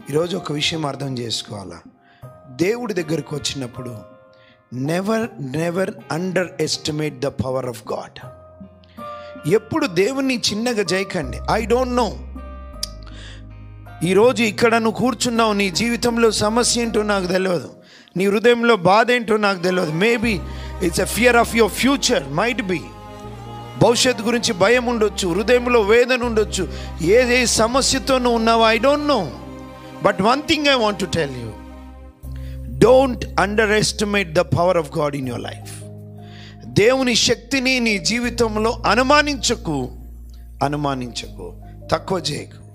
ఈరోజు ఒక విషయం అర్థం చేసుకోవాలా దేవుడి దగ్గరకు వచ్చినప్పుడు never never underestimate the power of God ఎప్పుడు దేవుణ్ణి చిన్నగా చేయకండి ఐ డోంట్ నో ఈరోజు ఇక్కడ నువ్వు కూర్చున్నావు నీ జీవితంలో సమస్య ఏంటో నాకు తెలియదు నీ హృదయంలో బాధ ఏంటో నాకు తెలియదు maybe it's a fear of your future might be భవిష్యత్తు గురించి భయం ఉండొచ్చు హృదయంలో వేదన ఉండొచ్చు ఏ ఏ సమస్యతో నువ్వు ఉన్నావో I don't know but one thing I want to tell you don't underestimate the power of God in your life దేవుని శక్తిని నీ జీవితంలో అనుమానించకు అనుమానించకు తక్కువ చేయకు